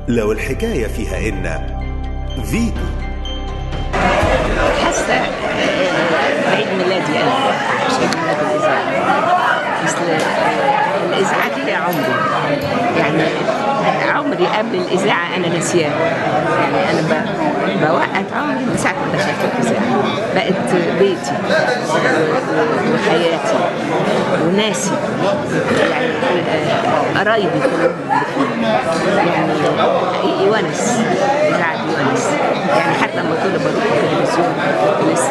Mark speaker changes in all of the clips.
Speaker 1: لو الحكاية فيها إن فيتو
Speaker 2: حاسه آه، عيد ميلادي انا مش عيد ميلاد الاذاعه اصل آه، الاذاعه دي هي عمري يعني عمري قبل الاذاعه انا ناسياه يعني انا ب- بوقت عمري من ساعه ما دخلت الاذاعه بقت بيتي و- وحياتي وناسي يعني آه، قرايبي كلهم يعني حقيقي ونس الاذاعه دي ونس يعني حتى لما كنت بروح التلفزيون كنت لسه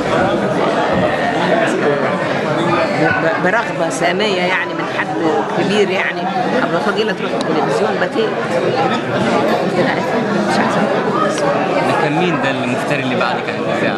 Speaker 2: ب- برغبة سامية يعني من حد كبير يعني أبو فضيلة تروح التلفزيون بتيت قلت لا مش عايزة أروح التلفزيون.
Speaker 3: ده كان مين ده المفتري اللي بعدك عن الاذاعه؟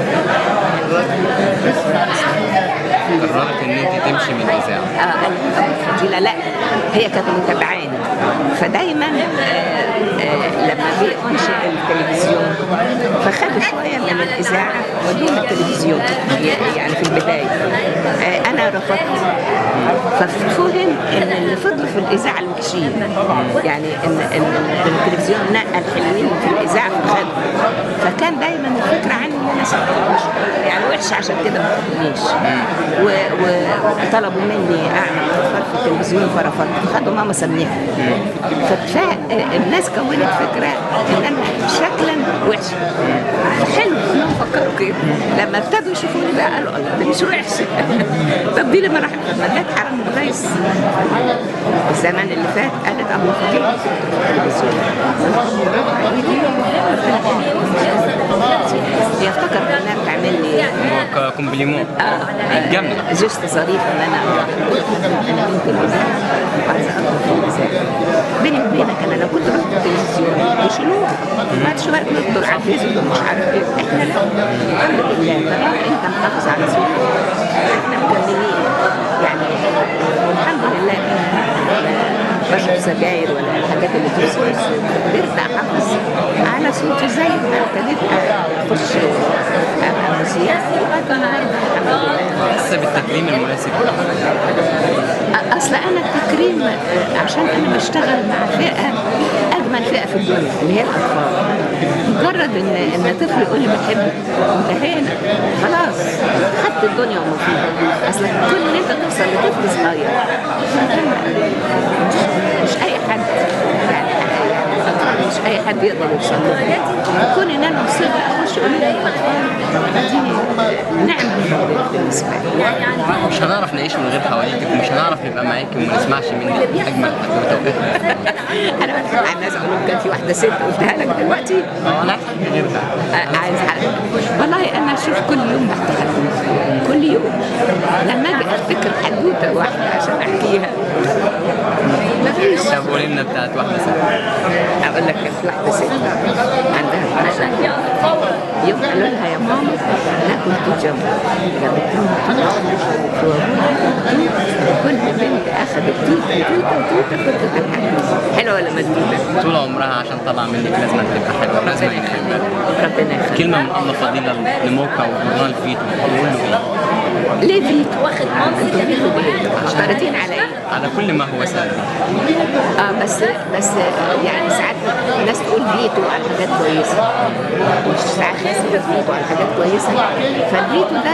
Speaker 3: قررت ان انت تمشي من الاذاعه
Speaker 2: اه انا أبو فضيلة لا هي كانت متابعاني فدايما آه آه لما جه انشئ التلفزيون فخدوا شويه من الاذاعه ودونا التلفزيون يعني في البدايه آه انا رفضت ففهم ان اللي فضلوا في الاذاعه الوحشين يعني ان ان إن التلفزيون نقى الحلوين في الاذاعه فخدوا فكان دايما الفكره عني ان انا ست مش يعني وحشه عشان كده ما تاخدنيش و- و- وطلبوا مني اعمل اطفال في التلفزيون فرفضت خدوا ماما سميها فالناس كونت فكره ان انا شكلا وحشه حلو انهم فكروا كده لما ابتدوا يشوفوني بقى قالوا الله ده مش وحش طب دي لما راحت مدات حرم الرئيس الزمان اللي فات قالت ابو فضيل هي افتكرت انها بتعمل لي
Speaker 3: هو كومبليمون
Speaker 2: اه
Speaker 3: الجنة.
Speaker 2: جست ظريف ان انا اروح انا بنت الاذاعه وعايزه اروح في الاذاعه بيني وبينك انا لو كنت رحت التلفزيون يشيلوها بعد شويه نفضل على الفيسبوك ومش عارف ايه احنا لا الحمد لله طالما انت محافظ على صوتك احنا مكملين يعني الحمد لله بشرب سجاير ولا الحاجات اللي توصل بس قدرت احافظ على صوتي زي ما ابتديت اخش ابقى مذيع لغايه النهارده الحمد لله
Speaker 3: حاسه بالتكريم المناسب
Speaker 2: اصل انا التكريم آه، عشان انا بشتغل مع فئه اجمل فئه في الدنيا اللي هي الاطفال مجرد ان ان طفل يقول لي بحبك انتهينا خلاص خدت الدنيا وما فيها اصل كل ان انت توصل لطفل صغير مش, مش اي حد يعني يعني مش اي حد يقدر يوصل له كون ان انا وصلت اخش اقول لي الاطفال دي نعمه بالنسبه لي
Speaker 3: مش هنعرف نعيش من غير حواليك ومش هنعرف نبقى معاكي وما نسمعش منك اجمل حدوته
Speaker 2: انا بتكلم عن الناس اقول لهم كان في واحده ست قلتها لك دلوقتي
Speaker 3: اه انا عايز حاجه غير ده
Speaker 2: آه، عايز حاجه والله انا اشوف كل يوم بحكي حدوته كل يوم لما اجي افتكر حدوته واحده عشان احكيها مفيش
Speaker 3: طب قولي لنا بتاعت واحده ست
Speaker 2: اقول لك كان في واحده ست عندها 12 يوم قالوا لها يا ماما ناكل توت جنب جابت لهم توت وابوها كل بنت اخذت توته توته توته كنت بتضحك حلوه ولا مدوده؟
Speaker 3: طول عمرها عشان طلع منك لازم تبقى حلوه لازم
Speaker 2: ربنا يخليك ربنا يخليك
Speaker 3: كلمه من الله فضيله لموقع وجورنال فيتو بقول له ايه
Speaker 2: ليه فيتو؟ واخد انتوا فيتو بيه؟ مشترطين على ايه؟
Speaker 3: على كل ما هو سلبي
Speaker 2: اه بس بس يعني ساعات الناس تقول فيتو على حاجات كويسه مش ساعات ناس تقول فيتو على حاجات كويسه فالفيتو ده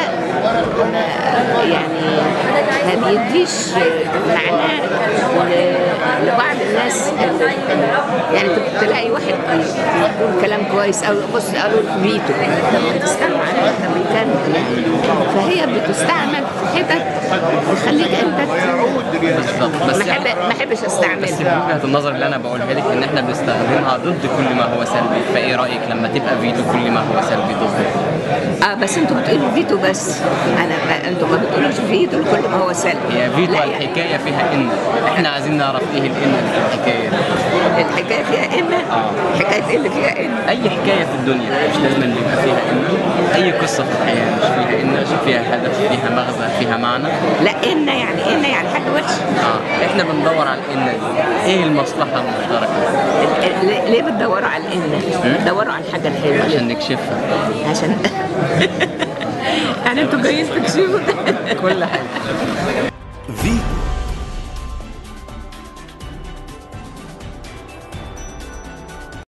Speaker 2: ما- يعني ما بيديش معناه ل- لبعض الناس اللي- يعني ت- تلاقي واحد بيقول كلام كويس او بص قالوا فيتو طب ما تستنوا عليه طب يكمل يعني فهي بتستعمل في حتت تخليك انت
Speaker 3: بالظبط بس
Speaker 2: ما احب ما احبش
Speaker 3: بس
Speaker 2: استعملها
Speaker 3: بوجهه النظر اللي انا بقولها لك ان احنا بنستخدمها ضد كل ما هو سلبي فايه رايك لما تبقى فيتو كل ما هو سلبي ضده
Speaker 2: اه بس انتوا بتقولوا فيتو بس انا انتوا ما بتقولوش فيتو كل ما هو سلبي
Speaker 3: هي فيتو
Speaker 2: لا يعني
Speaker 3: الحكايه فيها ان احنا عايزين نعرف ايه الان اللي في الحكايه
Speaker 2: الحكايه فيها ان حكايه ايه اللي فيها ان
Speaker 3: اي حكايه في الدنيا مش لازم اللي يبقى فيها ان اي قصه في الحياه مش فيها ان مش فيها هدف فيها مغزى فيها معنى
Speaker 2: لا ان يعني ان يعني حاجه وحشه
Speaker 3: اه احنا بندور على الان دي ايه المصلحه المشتركه
Speaker 2: ال- ال- ليه بتدوروا على الان بتدوروا على الحاجه الحلوه
Speaker 3: عشان نكشفها
Speaker 2: عشان يعني انتوا جايين تكشفوا
Speaker 3: كل حاجه
Speaker 1: فيتو